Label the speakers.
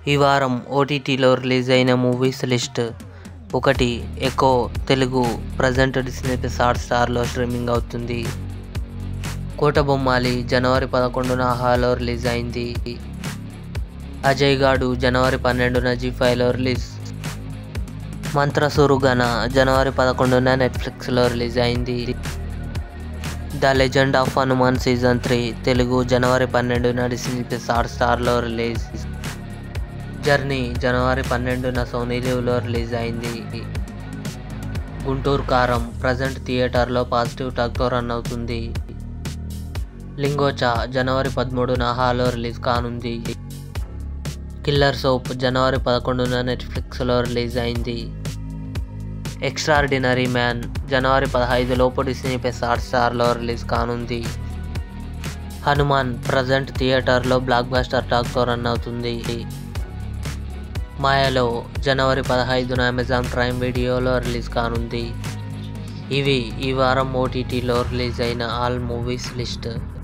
Speaker 1: ఈ వారం ఓటీటీలో రిలీజ్ అయిన మూవీస్ లిస్ట్ ఒకటి Eko Telugu present Disney plus hot స్టార్లో స్ట్రీమింగ్ అవుతుంది కోటబొమ్మాలి జనవరి పదకొండున హాలో రిలీజ్ అయింది అజయ్ గాడు జనవరి పన్నెండున జీ ఫైవ్లో రిలీజ్ మంత్రసురుగన జనవరి పదకొండున నెట్ఫ్లిక్స్లో రిలీజ్ అయింది the legend of Hanuman season three Telugu జనవరి పన్నెండున డిస్నీ ప్లస్ హాట్ స్టార్లో రిలీజ్ జర్నీ జనవరి పన్నెండున సోనీ లీవ్లో రిలీజ్ అయింది గుంటూరు కారం ప్రజెంట్ థియేటర్లో పాజిటివ్ టాక్తో రన్ అవుతుంది లింగోచా జనవరి పదమూడున హాలో రిలీజ్ కానుంది కిల్లర్ సోప్ జనవరి పదకొండున నెట్ఫ్లిక్స్లో రిలీజ్ అయింది ఎక్స్ట్రాడినరీ మ్యాన్ జనవరి పదహైదు లోపు డిస్నీ ప్లస్ హాట్ స్టార్లో రిలీజ్ కానుంది హనుమాన్ ప్రజెంట్ థియేటర్లో బ్లాక్ బస్టర్ టాక్తో రన్ అవుతుంది మాయలో జనవరి పదహైదున అమెజాన్ ప్రైమ్ వీడియోలో రిలీజ్ కానుంది ఇవి ఈ వారం ఓటీటీలో రిలీజ్ అయిన ఆల్ మూవీస్ లిస్ట్